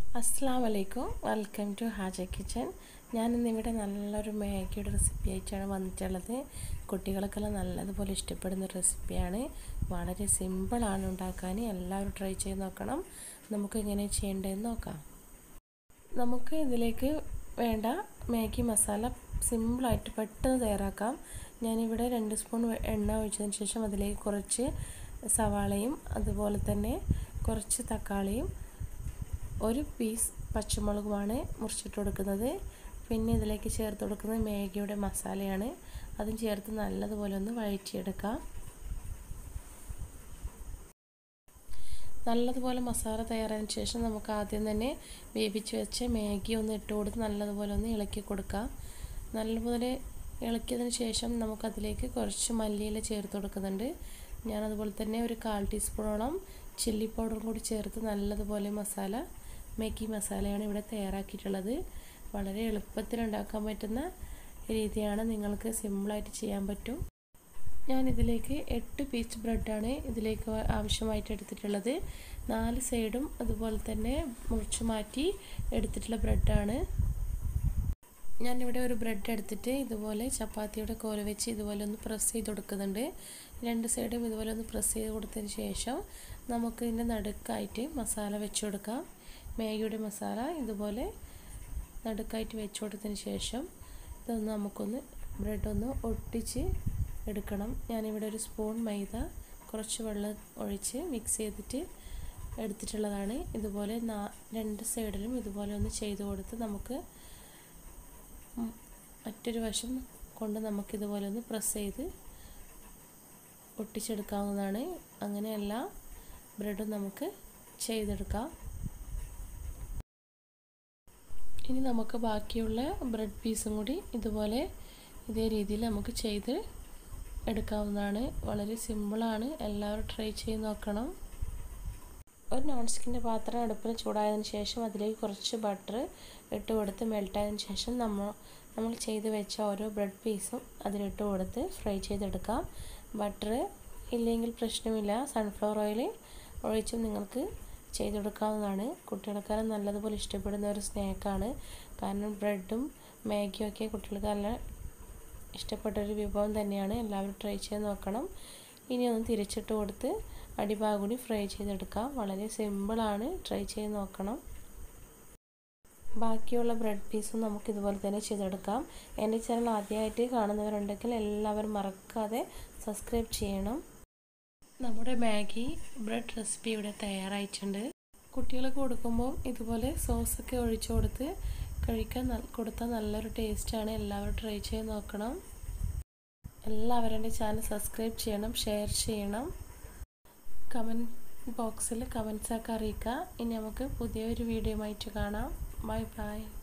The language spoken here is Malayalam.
അസ്സാം വലൈക്കും വെൽക്കം ടു ഹാജ കിച്ചൻ ഞാനിന്നിവിടെ നല്ലൊരു മാഗിയുടെ റെസിപ്പി ആയിട്ടാണ് വന്നിട്ടുള്ളത് കുട്ടികൾക്കെല്ലാം നല്ലതുപോലെ ഇഷ്ടപ്പെടുന്ന റെസിപ്പിയാണ് വളരെ സിമ്പിളാണ് ഉണ്ടാക്കാൻ എല്ലാവരും ട്രൈ ചെയ്ത് നോക്കണം നമുക്ക് എങ്ങനെ ചെയ്യേണ്ടതെന്ന് നോക്കാം നമുക്ക് ഇതിലേക്ക് വേണ്ട മാഗി മസാല സിമ്പിളായിട്ട് പെട്ടെന്ന് തയ്യാറാക്കാം ഞാനിവിടെ രണ്ട് സ്പൂൺ എണ്ണ ഒഴിച്ചതിന് ശേഷം അതിലേക്ക് കുറച്ച് സവാളയും അതുപോലെ തന്നെ കുറച്ച് തക്കാളിയും ഒരു പീസ് പച്ചമുളകുമാണ് മുറിച്ചിട്ട് കൊടുക്കുന്നത് പിന്നെ ഇതിലേക്ക് ചേർത്ത് കൊടുക്കുന്നത് മാഗിയുടെ മസാലയാണ് അതും ചേർത്ത് നല്ലതുപോലെ ഒന്ന് വഴറ്റിയെടുക്കാം നല്ലതുപോലെ മസാല തയ്യാറായതിനു ശേഷം നമുക്ക് ആദ്യം തന്നെ വേവിച്ച് വെച്ച് മാഗി ഒന്ന് ഇട്ട് കൊടുത്ത് നല്ലതുപോലെ ഒന്ന് ഇളക്കി കൊടുക്കാം നല്ലപോലെ ഇളക്കിയതിന് ശേഷം നമുക്കതിലേക്ക് കുറച്ച് മല്ലിയില ചേർത്ത് കൊടുക്കുന്നുണ്ട് ഞാനതുപോലെ തന്നെ ഒരു കാൽ ടീസ്പൂണോളം ചില്ലി പൗഡറും കൂടി ചേർത്ത് നല്ലതുപോലെ മസാല മാഗി മസാലയാണ് ഇവിടെ തയ്യാറാക്കിയിട്ടുള്ളത് വളരെ എളുപ്പത്തിൽ ഉണ്ടാക്കാൻ പറ്റുന്ന രീതിയാണ് നിങ്ങൾക്ക് സിമ്പിളായിട്ട് ചെയ്യാൻ പറ്റും ഞാൻ ഇതിലേക്ക് എട്ട് പീസ് ബ്രെഡാണ് ഇതിലേക്ക് ആവശ്യമായിട്ട് എടുത്തിട്ടുള്ളത് നാല് സൈഡും അതുപോലെ തന്നെ മുറിച്ച് മാറ്റി എടുത്തിട്ടുള്ള ബ്രെഡാണ് ഞാനിവിടെ ഒരു ബ്രെഡ് എടുത്തിട്ട് ഇതുപോലെ ചപ്പാത്തിയുടെ കോല വെച്ച് ഇതുപോലെ ഒന്ന് പ്രസ് ചെയ്ത് കൊടുക്കുന്നുണ്ട് രണ്ട് സൈഡും ഇതുപോലെ ഒന്ന് പ്രസ് ചെയ്ത് കൊടുത്തതിന് ശേഷം നമുക്ക് ഇതിൻ്റെ നടുക്കായിട്ട് മസാല വെച്ച് കൊടുക്കാം മാഗിയുടെ മസാല ഇതുപോലെ നടുക്കായിട്ട് വെച്ച് കൊടുത്തതിന് ശേഷം ഇതൊന്ന് നമുക്കൊന്ന് ബ്രെഡ് ഒന്ന് ഒട്ടിച്ച് എടുക്കണം ഞാനിവിടെ ഒരു സ്പൂൺ മൈദ കുറച്ച് വെള്ളം ഒഴിച്ച് മിക്സ് ചെയ്തിട്ട് എടുത്തിട്ടുള്ളതാണ് ഇതുപോലെ രണ്ട് സൈഡിലും ഇതുപോലെ ഒന്ന് ചെയ്ത് കൊടുത്ത് നമുക്ക് മറ്റൊരു വശം കൊണ്ട് നമുക്കിതുപോലെ ഒന്ന് പ്രസ് ചെയ്ത് ഒട്ടിച്ചെടുക്കാവുന്നതാണ് അങ്ങനെ എല്ലാ ബ്രെഡും നമുക്ക് ചെയ്തെടുക്കാം ഇനി നമുക്ക് ബാക്കിയുള്ള ബ്രെഡ് പീസും കൂടി ഇതുപോലെ ഇതേ രീതിയിൽ നമുക്ക് ചെയ്ത് എടുക്കാവുന്നതാണ് വളരെ സിമ്പിളാണ് എല്ലാവരും ട്രൈ ചെയ്ത് നോക്കണം ഒരു നോൺ സ്റ്റിക്കിൻ്റെ പാത്രം അടുപ്പിൽ ചൂടായതിനു ശേഷം അതിലേക്ക് കുറച്ച് ബട്ടർ ഇട്ട് കൊടുത്ത് മെൽട്ടായതിനു ശേഷം നമ്മൾ നമ്മൾ ചെയ്ത് വെച്ച ഓരോ ബ്രെഡ് പീസും അതിലിട്ട് കൊടുത്ത് ഫ്രൈ ചെയ്തെടുക്കാം ബട്ടർ ഇല്ലെങ്കിൽ പ്രശ്നമില്ല സൺഫ്ലവർ ഓയിൽ ഒഴിച്ചും നിങ്ങൾക്ക് ചെയ്തെടുക്കാവുന്നതാണ് കുട്ടികൾക്കെല്ലാം നല്ലതുപോലെ ഇഷ്ടപ്പെടുന്ന ഒരു സ്നാക്കാണ് കാരണം ബ്രെഡും മാഗിയും ഒക്കെ കുട്ടികൾക്ക് നല്ല ഇഷ്ടപ്പെട്ട ഒരു വിഭവം തന്നെയാണ് എല്ലാവരും ട്രൈ ചെയ്ത് നോക്കണം ഇനി ഒന്ന് തിരിച്ചിട്ട് കൊടുത്ത് അടിഭാഗം കൂടി ഫ്രൈ ചെയ്തെടുക്കാം വളരെ സിമ്പിളാണ് ട്രൈ ചെയ്ത് നോക്കണം ബാക്കിയുള്ള ബ്രെഡ് പീസും നമുക്ക് ഇതുപോലെ തന്നെ ചെയ്തെടുക്കാം എൻ്റെ ചാനൽ ആദ്യമായിട്ട് കാണുന്നവരുണ്ടെങ്കിൽ എല്ലാവരും മറക്കാതെ സബ്സ്ക്രൈബ് ചെയ്യണം നമ്മുടെ മാഗി ബ്രെഡ് റെസിപ്പി ഇവിടെ തയ്യാറായിട്ടുണ്ട് കുട്ടികൾക്ക് കൊടുക്കുമ്പോൾ ഇതുപോലെ സോസൊക്കെ ഒഴിച്ചു കൊടുത്ത് കഴിക്കാൻ കൊടുത്താൽ നല്ലൊരു ടേസ്റ്റാണ് എല്ലാവരും ട്രൈ ചെയ്ത് നോക്കണം എല്ലാവരും എൻ്റെ ചാനൽ സബ്സ്ക്രൈബ് ചെയ്യണം ഷെയർ ചെയ്യണം കമൻറ്റ് ബോക്സിൽ കമൻസൊക്കെ അറിയിക്കുക ഇനി നമുക്ക് പുതിയൊരു വീഡിയോ ആയിട്ട് കാണാം ബൈ ബൈ